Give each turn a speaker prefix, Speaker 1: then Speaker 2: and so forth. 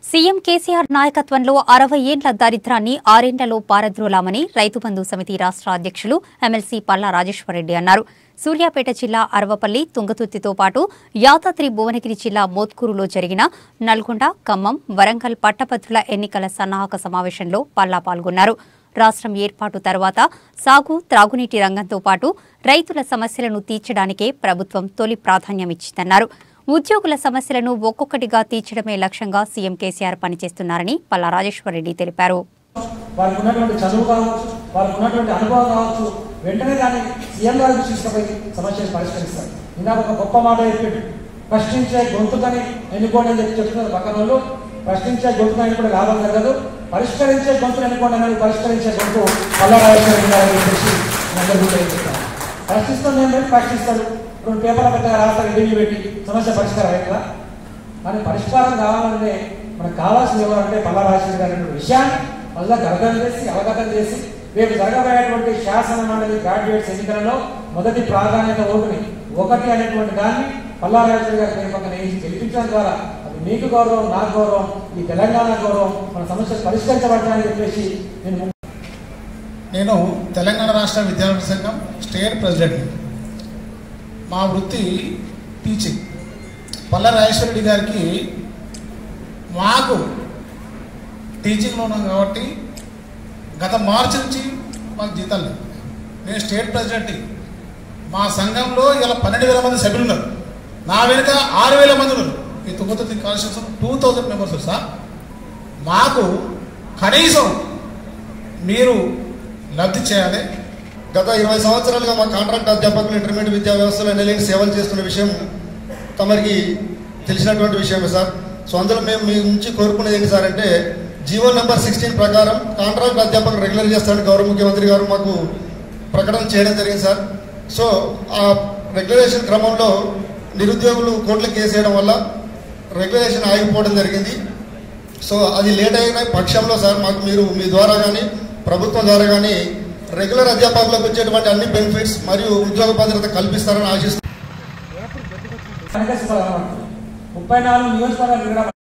Speaker 1: CM KCR నాయకత్వంలో అరవై ఏండ్ల దారిద్ర్యాన్ని ఆరేండ్లలో పారద్రోలామని రైతు బంధు సమితి రాష్ట్ర అధ్యక్షులు ఎమ్మెల్సీ పల్లా రాజేశ్వరరెడ్డి అన్నారు సూర్యాపేట జిల్లా అరవపల్లి తుంగతుర్తితో పాటు యాదాద్రి భువనగిరి జిల్లా మోత్కూరులో జరిగిన నల్గొండ ఖమ్మం వరంగల్ పట్టభద్రుల ఎన్నికల సన్నాహక సమావేశంలో పల్లా పాల్గొన్నారు రాష్ట్రం ఏర్పాటు తర్వాత సాగు త్రాగునీటి రంగంతో పాటు రైతుల సమస్యలను తీర్చడానికే ప్రభుత్వం తొలి ప్రాధాన్యమిచ్చిందన్నారు ఉద్యోగుల సమస్యలను ఒక్కొక్కటిగా తీర్చడమే లక్ష్యంగా సీఎం కేసీఆర్ పనిచేస్తున్నారని పల్లా రాజేశ్వరరెడ్డి తెలిపారు
Speaker 2: వారికి ఉన్నటువంటి చదువు కావచ్చు వారికి ఉన్నటువంటి అనుభవం కావచ్చు వెంటనే దాన్ని సీఎం గారికి తీసుకుపోయి సమస్యను పరిష్కరిస్తారు ఇందాక ఒక గొప్ప మాట చెప్పాడు ప్రశ్నించే గొంతుకని ఎన్నుకోండి అని చెప్పి చెప్తున్నారు పక్కన వాళ్ళు ప్రశ్నించే గొంతుకని కూడా లాభం జరగదు పరిష్కరించే గొంతును ఎన్నుకోండి అనేది పరిష్కరించే గొంతు పల్లరాజేశ్వర గారు చెప్పేసి మీ అందరికీ కూడా చెప్తాను ప్రశ్నిస్తాం నేను పెట్టి ప్రశ్నిస్తాడు ఇప్పుడు పేపర్ల పెద్దగా రాస్తారు ఇంటికి పెట్టి సమస్య పరిష్కారం అవుతుందా కానీ పరిష్కారం కావాలంటే మనకు కావాల్సింది ఎవరంటే పల్లారాజేశ్వరి గారి విషయాన్ని మళ్ళా అర్థం చేసి అవగతం చేసి రేపు జరగబోయేటువంటి శాసన మండలి గ్రాడ్యుయేట్స్ ఎన్నికలలో మొదటి ప్రాధాన్యత ఓటుని ఒకటి అనేటువంటి దాన్ని పల్లారాజేశ్వరి గారి పేరు పక్కన వేసి గెలిపించడం ద్వారా అది మీకు గౌరవం నాకు గౌరవం ఈ తెలంగాణ గౌరవం మన సమస్యలు పరిష్కరించబడతాయని చెప్పేసి నేను
Speaker 3: నేను తెలంగాణ రాష్ట్ర విద్యార్థి సంఘం స్టేట్ ప్రెసిడెంట్ మా వృత్తి టీచింగ్ పల్ల రాజేశ్వరరెడ్డి గారికి మాకు టీచింగ్లో ఉన్నాం కాబట్టి గత మార్చి నుంచి మాకు జీతాలు లేవు నేను స్టేట్ ప్రెసిడెంట్ మా సంఘంలో ఇలా పన్నెండు వేల మంది సభ్యులు ఉన్నారు నా వెనుక ఆరు వేల మంది ఉన్నారు ఈ Tungaturthi constitution two thousand members sir మాకు కనీసం మీరు లబ్ధి చేయాలి
Speaker 4: గత ఇరవై సంవత్సరాలుగా మా కాంట్రాక్ట్ అధ్యాపకులు ఇంటర్మీడియట్ విద్యా వ్యవస్థలో ఎన్ఎల్ఏని సేవలు చేస్తున్న విషయం తమరికి తెలిసినటువంటి విషయమే సార్ సో అందులో మేము మీ నుంచి కోరుకునేది ఏంటి సార్ అంటే జీవో నెంబర్ సిక్స్టీన్ ప్రకారం కాంట్రాక్ట్ అధ్యాపకులు రెగ్యులర్ చేస్తారని గౌరవ ముఖ్యమంత్రి గారు మాకు ప్రకటన చేయడం జరిగింది సార్ సో ఆ రెగ్యులేషన్ క్రమంలో నిరుద్యోగులు కోర్టులు కేసేయడం వల్ల రెగ్యులేషన్ ఆగిపోవడం జరిగింది సో అది లేట్ అయిన పక్షంలో సార్ మాకు మీరు మీ ద్వారా కానీ ప్రభుత్వం ద్వారా కానీ రెగ్యులర్ అధ్యాపకులకు వచ్చేటువంటి అన్ని బెనిఫిట్స్ మరియు ఉద్యోగ భద్రత కల్పిస్తారని ఆశిస్తున్నాను
Speaker 2: ముప్పై నాలుగు నియోజకవర్గాలు తిరగడం